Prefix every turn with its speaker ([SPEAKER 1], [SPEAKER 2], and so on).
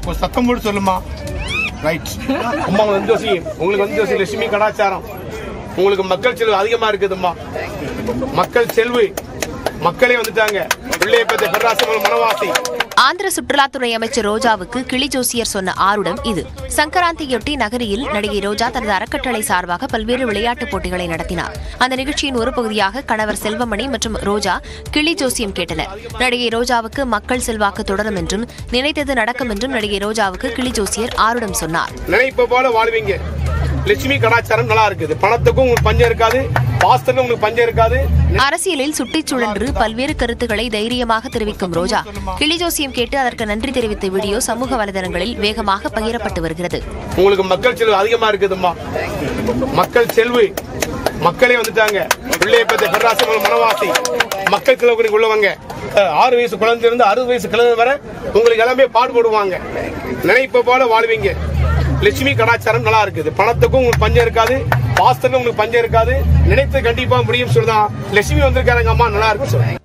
[SPEAKER 1] ஒரு சத்தம் போட்டு சொல்லுமா ரைட் அம்மா வந்து ஜோசி உங்களுக்கு வந்து ஜோசி லட்சுமி கலாச்சாரம் உங்களுக்கு மக்கள் செல்வு அதிகமா இருக்குதும்மா மக்கள் செல்வு மக்களே வந்துட்டாங்க பிள்ளைய பெற்ற பெராசமல் மனவாசி
[SPEAKER 2] ஆந்திர சுற்றுலாத்துறை அமைச்சர் ரோஜாவுக்கு கிளி ஜோசியர் சொன்ன ஆருடம் இது சங்கராந்தியொட்டி நகரில் நடிகை ரோஜா தனது அறக்கட்டளை சார்பாக பல்வேறு விளையாட்டுப் போட்டிகளை நடத்தினார் அந்த நிகழ்ச்சியின் ஒரு பகுதியாக கணவர் செல்வமணி மற்றும் ரோஜா கிளி ஜோசியம் கேட்டனர் நடிகை ரோஜாவுக்கு மக்கள் செல்வாக்கு தொடரும் என்றும் நினைத்தது நடக்கும் என்றும் நடிகை ரோஜாவுக்கு கிளி ஜோசியர் ஆருடம் சொன்னார்
[SPEAKER 1] நினைப்ப போல வாழ்வீங்க லட்சுமி கலாச்சாரம் நல்லா இருக்குது பணத்துக்கும் உங்களுக்கு பஞ்சம் இருக்காது பாஸ்தருக்கும் உங்களுக்கு பஞ்சம் இருக்காது
[SPEAKER 2] அரசியலில் சுட்டிச் சுழன்று பல்வேறு கருத்துக்களை தைரியமாக தெரிவிக்கும் ரோஜா கிளி ஜோசியம் கேட்டு அதற்கு நன்றி தெரிவித்த வீடியோ சமூக வலைதளங்களில் வேகமாக பகிரப்பட்டு வருகிறது
[SPEAKER 1] உங்களுக்கு மக்கள் செல்வு அதிகமா இருக்குதும்மா மக்கள் செல்வு மக்களே வந்துட்டாங்க பிள்ளைய பெற்ற பெராசமல் மனவாசி மக்கள் செல்வக்கு உள்ளவங்க அஹ், ஆறு வயசு குழந்தை இருந்து அறுபது வயசு கிழமை வரை உங்களுக்கு எல்லாமே பாடுபடுவாங்க நினைப்ப போல வாழ்வீங்க லட்சுமி கலாச்சாரம் நல்லா இருக்குது பணத்துக்கும் உங்களுக்கு பஞ்சம் இருக்காது பாஸ்தருக்கும் உங்களுக்கு பஞ்சம் இருக்காது நினைத்து கண்டிப்பா முடியும் சொல்லுதான் லட்சுமி வந்திருக்காங்க அம்மா நல்லா இருக்கும் சொல்லுங்க